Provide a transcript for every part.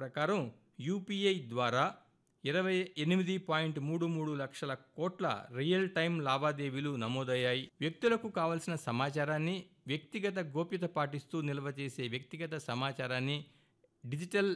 ప్రకారం యూపీఐ ద్వారా ఇరవై ఎనిమిది పాయింట్ మూడు మూడు లక్షల కోట్ల రియల్ టైం లావాదేవీలు నమోదయ్యాయి వ్యక్తులకు కావలసిన సమాచారాన్ని వ్యక్తిగత గోప్యత పాటిస్తూ నిల్వ చేసే వ్యక్తిగత సమాచారాన్ని డిజిటల్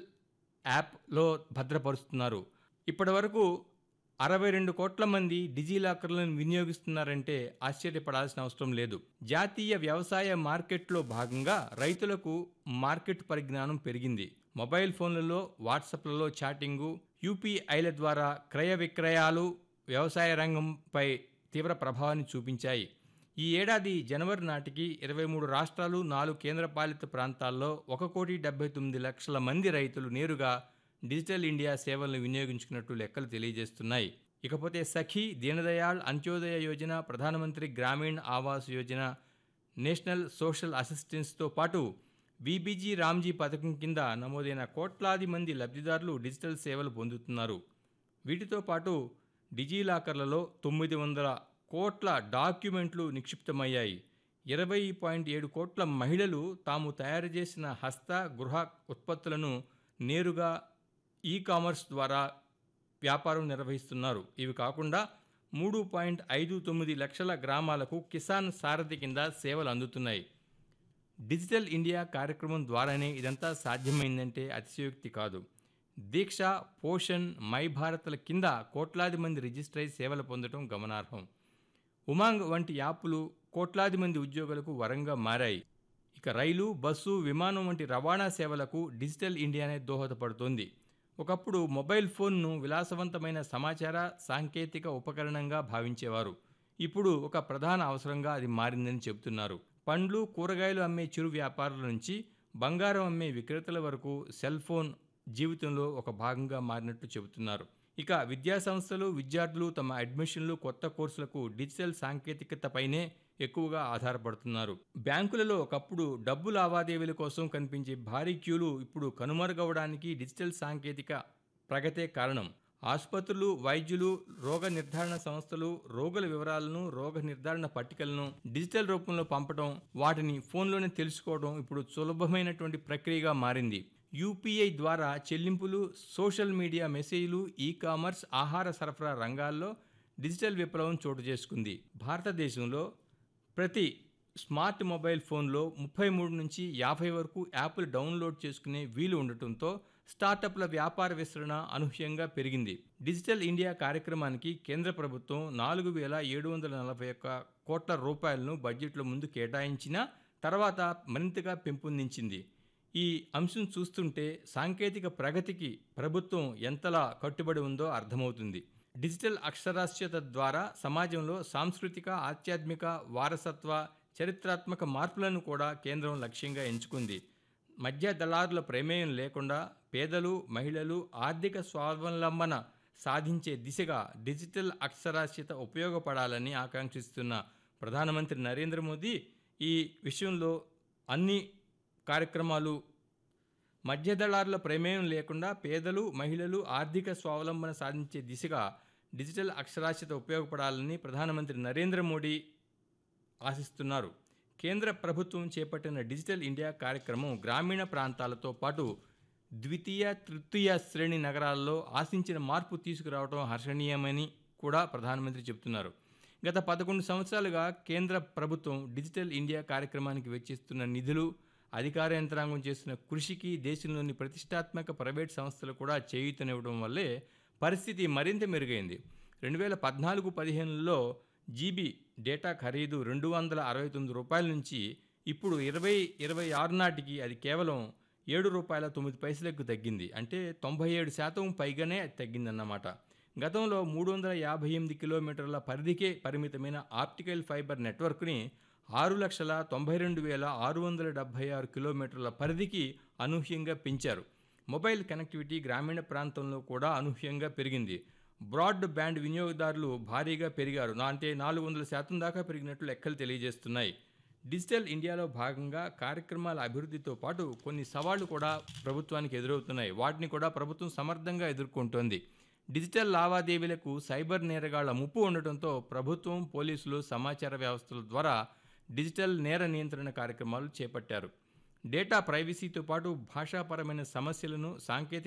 యాప్లో భద్రపరుస్తున్నారు ఇప్పటివరకు అరవై రెండు కోట్ల మంది డిజిలాకర్లను వినియోగిస్తున్నారంటే ఆశ్చర్యపడాల్సిన అవసరం లేదు జాతీయ వ్యవసాయ మార్కెట్లో భాగంగా రైతులకు మార్కెట్ పరిజ్ఞానం పెరిగింది మొబైల్ ఫోన్లలో వాట్సాప్లలో చాటింగు యూపీఐల ద్వారా క్రయ విక్రయాలు వ్యవసాయ రంగంపై తీవ్ర ప్రభావాన్ని చూపించాయి ఈ ఏడాది జనవరి నాటికి ఇరవై మూడు రాష్ట్రాలు నాలుగు కేంద్రపాలిత ప్రాంతాల్లో ఒక కోటి డెబ్బై తొమ్మిది లక్షల మంది రైతులు నేరుగా డిజిటల్ ఇండియా సేవలను వినియోగించుకున్నట్టు లెక్కలు తెలియజేస్తున్నాయి ఇకపోతే సఖీ దీనదయాళ్ అంత్యోదయ యోజన ప్రధానమంత్రి గ్రామీణ్ ఆవాస్ యోజన నేషనల్ సోషల్ అసిస్టెన్స్తో పాటు బీబీజీ రామ్జీ పథకం కింద నమోదైన కోట్లాది మంది లబ్ధిదారులు డిజిటల్ సేవలు పొందుతున్నారు వీటితో పాటు డిజిలాకర్లలో తొమ్మిది వందల కోట్ల డాక్యుమెంట్లు నిక్షిప్తమయ్యాయి ఇరవై పాయింట్ ఏడు కోట్ల మహిళలు తాము తయారు చేసిన హస్త గృహ ఉత్పత్తులను నేరుగా ఈ కామర్స్ ద్వారా వ్యాపారం నిర్వహిస్తున్నారు ఇవి కాకుండా మూడు పాయింట్ ఐదు తొమ్మిది లక్షల గ్రామాలకు కిసాన్ సారథి కింద సేవలు అందుతున్నాయి డిజిటల్ ఇండియా కార్యక్రమం ద్వారానే ఇదంతా సాధ్యమైందంటే అతిశయోక్తి కాదు దీక్ష పోషణ్ మై భారత్ల కింద కోట్లాది మంది రిజిస్టర్ అయి సేవలు పొందడం గమనార్హం ఉమాంగ్ వంటి యాప్లు కోట్లాది మంది ఉద్యోగులకు వరంగా మారాయి ఇక రైలు బస్సు విమానం వంటి రవాణా సేవలకు డిజిటల్ ఇండియానే దోహదపడుతోంది ఒకప్పుడు మొబైల్ ఫోన్ను విలాసవంతమైన సమాచార సాంకేతిక ఉపకరణంగా భావించేవారు ఇప్పుడు ఒక ప్రధాన అవసరంగా అది మారిందని చెబుతున్నారు పండ్లు కూరగాయలు అమ్మే చిరు వ్యాపారుల నుంచి బంగారం అమ్మే విక్రేతల వరకు సెల్ ఫోన్ జీవితంలో ఒక భాగంగా మారినట్టు చెబుతున్నారు ఇక విద్యా సంస్థలు విద్యార్థులు తమ అడ్మిషన్లు కొత్త కోర్సులకు డిజిటల్ సాంకేతికతపైనే ఎక్కువగా ఆధారపడుతున్నారు బ్యాంకులలో ఒకప్పుడు డబ్బు లావాదేవీల కోసం కనిపించే భారీ క్యూలు ఇప్పుడు కనుమరుగవడానికి డిజిటల్ సాంకేతిక ప్రగతే కారణం ఆసుపత్రులు వైద్యులు రోగ నిర్ధారణ సంస్థలు రోగుల వివరాలను రోగ నిర్ధారణ పట్టికలను డిజిటల్ రూపంలో పంపడం వాటిని ఫోన్లోనే తెలుసుకోవడం ఇప్పుడు సులభమైనటువంటి ప్రక్రియగా మారింది యూపీఐ ద్వారా చెల్లింపులు సోషల్ మీడియా మెసేజ్లు ఈ కామర్స్ ఆహార సరఫరా రంగాల్లో డిజిటల్ విప్లవం చోటు చేసుకుంది భారతదేశంలో ప్రతి స్మార్ట్ మొబైల్ ఫోన్లో ముప్పై మూడు నుంచి యాభై వరకు యాప్లు డౌన్లోడ్ చేసుకునే వీలు ఉండటంతో స్టార్టప్ల వ్యాపార విస్తరణ అనూహ్యంగా పెరిగింది డిజిటల్ ఇండియా కార్యక్రమానికి కేంద్ర ప్రభుత్వం నాలుగు వేల ఏడు వందల నలభై ఒక్క కోట్ల రూపాయలను బడ్జెట్లో ముందు కేటాయించిన తర్వాత మరింతగా పెంపొందించింది ఈ అంశం చూస్తుంటే సాంకేతిక ప్రగతికి ప్రభుత్వం ఎంతలా కట్టుబడి ఉందో అర్థమవుతుంది డిజిటల్ అక్షరాస్యత ద్వారా సమాజంలో సాంస్కృతిక ఆధ్యాత్మిక వారసత్వ చరిత్రాత్మక మార్పులను కూడా కేంద్రం లక్ష్యంగా ఎంచుకుంది మధ్య దళారుల ప్రమేయం లేకుండా పేదలు మహిళలు ఆర్థిక స్వావలంబన సాధించే దిశగా డిజిటల్ అక్షరాస్యత ఉపయోగపడాలని ఆకాంక్షిస్తున్న ప్రధానమంత్రి నరేంద్ర మోదీ ఈ విషయంలో అన్ని కార్యక్రమాలు మధ్యదళారుల ప్రమేయం లేకుండా పేదలు మహిళలు ఆర్థిక స్వావలంబన సాధించే దిశగా డిజిటల్ అక్షరాస్యత ఉపయోగపడాలని ప్రధానమంత్రి నరేంద్ర మోడీ ఆశిస్తున్నారు కేంద్ర ప్రభుత్వం చేపట్టిన డిజిటల్ ఇండియా కార్యక్రమం గ్రామీణ ప్రాంతాలతో పాటు ద్వితీయ తృతీయ శ్రేణి నగరాల్లో ఆశించిన మార్పు తీసుకురావడం హర్షణీయమని కూడా ప్రధానమంత్రి చెబుతున్నారు గత పదకొండు సంవత్సరాలుగా కేంద్ర ప్రభుత్వం డిజిటల్ ఇండియా కార్యక్రమానికి వెచ్చిస్తున్న నిధులు అధికార యంత్రాంగం చేస్తున్న కృషికి దేశంలోని ప్రతిష్టాత్మక ప్రైవేట్ సంస్థలు కూడా చేయూతనివ్వడం వల్లే పరిస్థితి మరింత మెరుగైంది రెండు వేల పద్నాలుగు పదిహేనులో జీబీ డేటా ఖరీదు రెండు వందల అరవై తొమ్మిది రూపాయల నుంచి ఇప్పుడు ఇరవై ఇరవై ఆరు నాటికి అది కేవలం ఏడు రూపాయల తొమ్మిది పైసలకు తగ్గింది అంటే తొంభై ఏడు శాతం పైగానే అది తగ్గిందన్నమాట గతంలో మూడు వందల యాభై ఎనిమిది కిలోమీటర్ల పరిధికే పరిమితమైన ఆప్టికల్ ఫైబర్ నెట్వర్క్ని ఆరు లక్షల తొంభై రెండు వేల ఆరు వందల డెబ్భై ఆరు కిలోమీటర్ల పరిధికి అనూహ్యంగా పెంచారు మొబైల్ కనెక్టివిటీ గ్రామీణ ప్రాంతంలో కూడా అనూహ్యంగా పెరిగింది బ్రాడ్ బ్యాండ్ వినియోగదారులు భారీగా పెరిగారు నా అంటే నాలుగు వందల శాతం దాకా పెరిగినట్లు లెక్కలు తెలియజేస్తున్నాయి డిజిటల్ ఇండియాలో భాగంగా కార్యక్రమాల అభివృద్ధితో పాటు కొన్ని సవాళ్లు కూడా ప్రభుత్వానికి ఎదురవుతున్నాయి వాటిని కూడా ప్రభుత్వం సమర్థంగా ఎదుర్కొంటోంది డిజిటల్ లావాదేవీలకు సైబర్ నేరగాళ్ల ముప్పు ఉండటంతో ప్రభుత్వం పోలీసులు సమాచార వ్యవస్థల ద్వారా డిజిటల్ నేర నియంత్రణ కార్యక్రమాలు చేపట్టారు డేటా ప్రైవసీతో పాటు భాషాపరమైన సమస్యలను సాంకేతిక